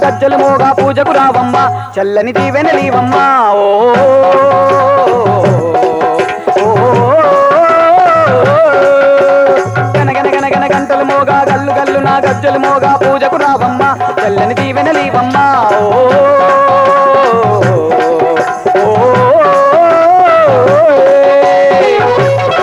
గజ్జలు మోగా పూజకు రావమ్మ చల్లని దీవెనలీవమ్మ ఓ ఓ, గనగన గనగన గంటలు మోగా గల్లు గల్లు నా గజ్జలు మోగా పూజకు రావమ్మ చల్లని దీవెనలీవమ్మ ఓ ఓ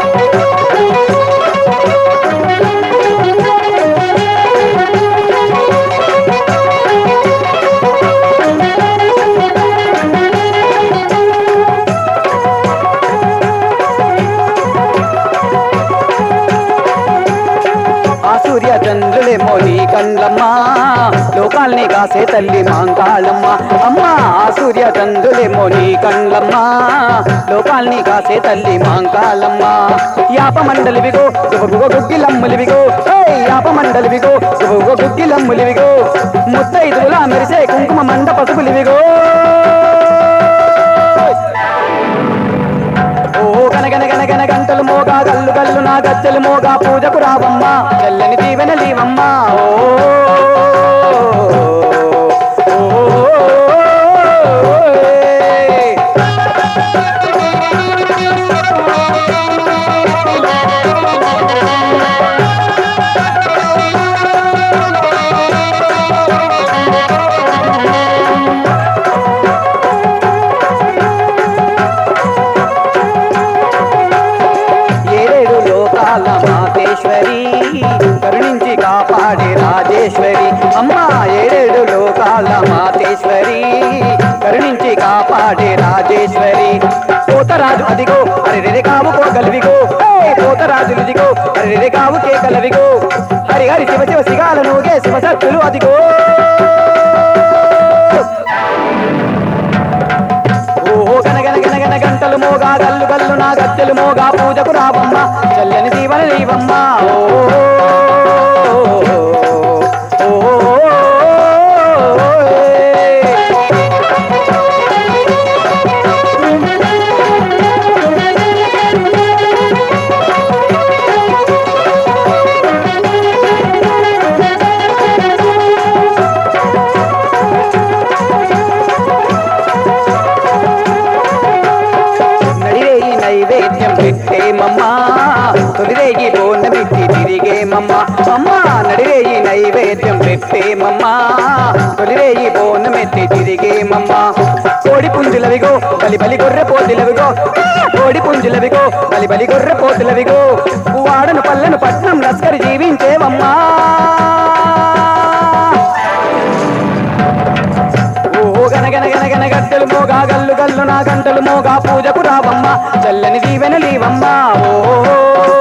ఆ సూర్య చంద్రులేమో నీ కండ్లమ్మా లోకాల్ని కాసే తల్లి మాంకాళమ్మ అమ్మా ఆ సూర్య చంద్రులేమో నీ కండ్లమ్మా లోకాల్ని కాసే తల్లి మాంకాళమ్మ యాప మండలివిగో గుబగుబ గుగ్గిలమ్ములివిగో ఏయ్ యాప మండలివిగో గుబగుబ గుగ్గిలమ్ములివిగో ముత్తైదులా మెరిసే కుంకుమ మండ పసుపులివిగో ఓ గనగన గనగన గంటలు మోగా గల్లు గల్లు నా గజ్జలు మోగా పూజకు రావమ్మ చల్లని దీవెనలీవమ్మ ఓ ఓ, ఏ. ఏడేడు లోకాల మాతేశ్వరి కరుణించి కాపాడే రాజేశ్వరి అమ్మా ఏడేడు లోకాల మాతేశ్వరి కరుణింంచి కాపాడే రాజేశ్వరి పోతరాజు అదిగో అరిరె కావు కోగలివిగో పోతరాజు ఇదిగో అరిరె కావు కేకలవిగో హరి హరి శివ శివ సిగాలను గే శివ సత్తులు అదిగో ఓహో గనగన గనగన గంటలు మోగా గల్లు గల్లు నా గజ్జలు మోగా పూజకు రావమ్మ చల్లని దీవన నీవమ్మ ఓ ఓ, ఏ. నడిరేయి నైవేద్యం పెట్టేమమ్మా తొలిరేగి బోనమిట్టి తిరిగేమమ్మా అమ్మా నడిరేయి నైవేద్యం పెట్టేమమ్మా తొలిరేయి బోనమెత్తి తిరిగేమమ్మా కోడి పుంజులవిగో బలి బలి గొర్రె పోతులవిగో కోడి పుంజులవిగో బలి బలి గొర్రె పోతులవిగో వాడను పల్లెను పట్నం లస్కరి జీవించేవమ్మా ఓ గనగన గనగన గట్టెలు మోగా గల్లు గల్లు నా గంటలు మోగా పూజకు రావమ్మ చల్లని దీవెనలీవమ్మ ఓ